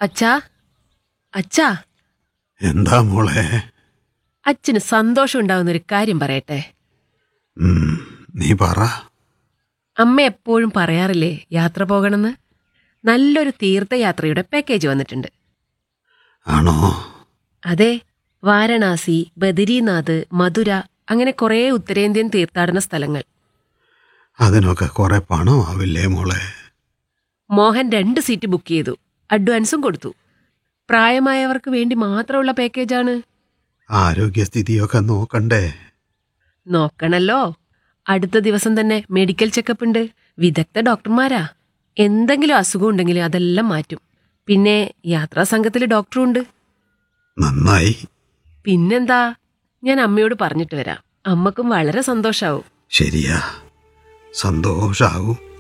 അച്ഛാ അച്ഛാ എന്താ മോളെ അച്ഛന് സന്തോഷം ഉണ്ടാവുന്ന ഒരു കാര്യം പറയട്ടെ ഉം, നീ പറ അമ്മ എപ്പോഴും പറയാറില്ലേ യാത്ര പോകണമെന്ന് നല്ലൊരു തീർത്ഥയാത്രയുടെ പാക്കേജ് വന്നിട്ടുണ്ട് ആണോ അതെ വാരണാസി ബദരീനാഥ് മധുര അങ്ങനെ കുറേ ഉത്തരേന്ത്യൻ തീർത്ഥാടന സ്ഥലങ്ങൾ അതിനൊക്കെ കുറെ പണമാവില്ലേ മോളെ മോഹൻ രണ്ട് സീറ്റ് ബുക്ക് ചെയ്തു അഡ്വാൻസും കൊടുത്തു പ്രായമായവർക്ക് വേണ്ടി മാത്രമുള്ള പാക്കേജാണ് ആരോഗ്യസ്ഥിതിയൊക്കെ നോക്കണ്ടേ നോക്കണല്ലോ അടുത്ത ദിവസം തന്നെ മെഡിക്കൽ ചെക്കപ്പ് ഉണ്ട് വിദഗ്ധ ഡോക്ടർമാരാ എന്തെങ്കിലും അസുഖം ഉണ്ടെങ്കിൽ അതെല്ലാം മാറ്റും പിന്നെ യാത്രാ സംഘത്തിൽ ഡോക്ടറും ഉണ്ട് നന്നായി പിന്നെന്താ ഞാൻ അമ്മയോട് പറഞ്ഞിട്ട് വരാം അമ്മക്കും വളരെ സന്തോഷാവും ശരിയാ സന്തോഷാവും